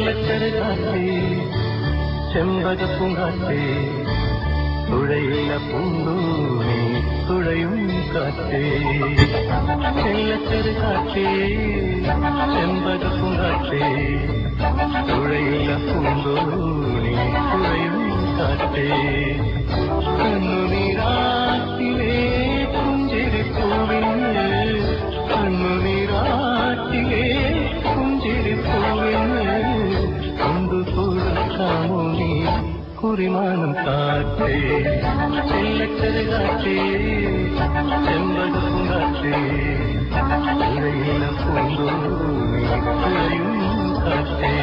செல்லச்சரு காற்றே செம்பக பூங்காற்றே துழையில பூந்தூனே துழையும் காற்றே செல்லச்சரு காற்றே செம்பக பூங்காற்றே துழையில பூந்தூனே துழையும் காற்றே கண்ணு நீராட்டிலே குஞ்சிரி பூவின்னு கண்ணு நீராட்டிலே குஞ்சிரி பூவின்னு கொண்டு கொடுக்காமோ நீ குறிமானம் காற்றே செல்லக்கரு காற்றே செம்பக பூங்காற்றே உரையில பூந்தோ குறையும் காற்றே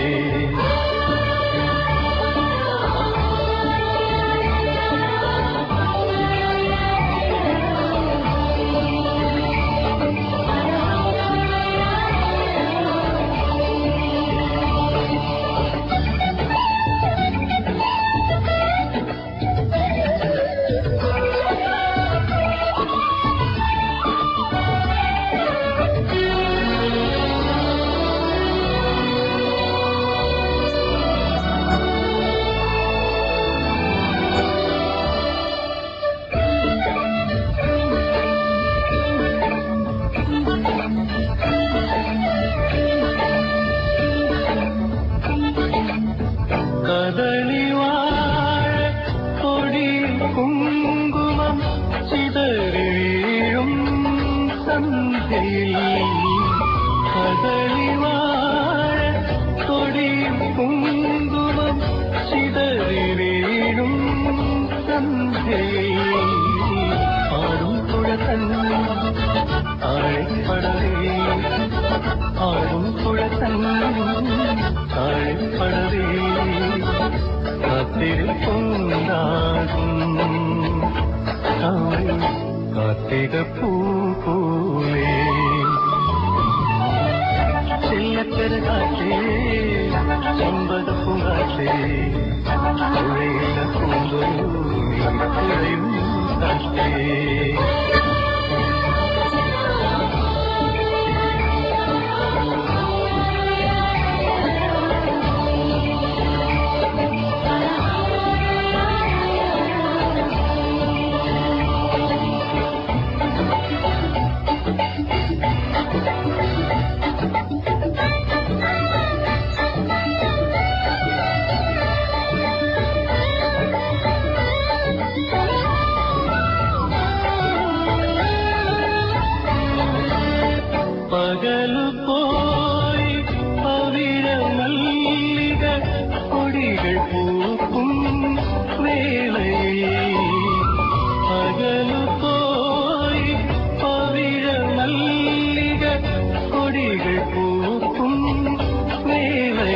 கதளி வாழ கொடி குங்குமம் சிதறி வீழும் சந்தையில் கதளி வாழ கொடி குங்குமம் சிதறி வீழும் சந்தையில் ஆடும் குழத்தன் ஆழைப்படவே ஆடும் குழத்தன் ஆழைப்படவே காத்திருக்கும் அவள் காத்திர பூ போலே செல்லக்கர காற்றே செம்பத பூங்காற்றே உழையில பூந்தோ குறையும் காற்றே பகலு போய் பவிழ மல்லிக கொடிகள் பூக்கும் வேளை பகலு போய் பவிழ மல்லிக கொடிகள் பூக்கும் வேளை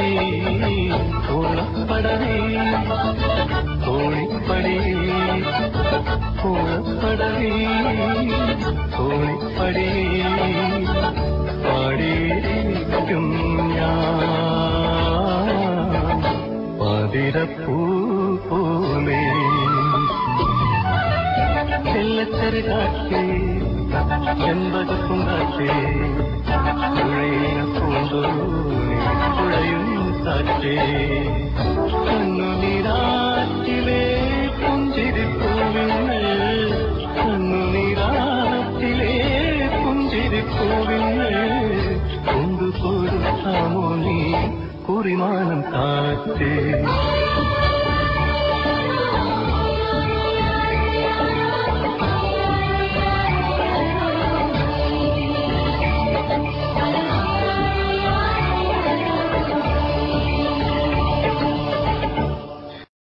கோலப்படவே கோழிப்படி கோலப்படவே கோழிப்படி பாடிக்கும் பாதிரப்பூ போலே செல்லச்சரு காற்றே செண்பக பூங்காற்றே துழைய பூந்தோ துழையும் காற்றே கண்ணு நீராற்றிலே புஞ்சிரி பூவின்கள் கண்ணு நீராற்றிலே புஞ்சிரி பூவின்கள் கொண்டு கொடுத்தாமோ நீ குறிமானம் காற்றே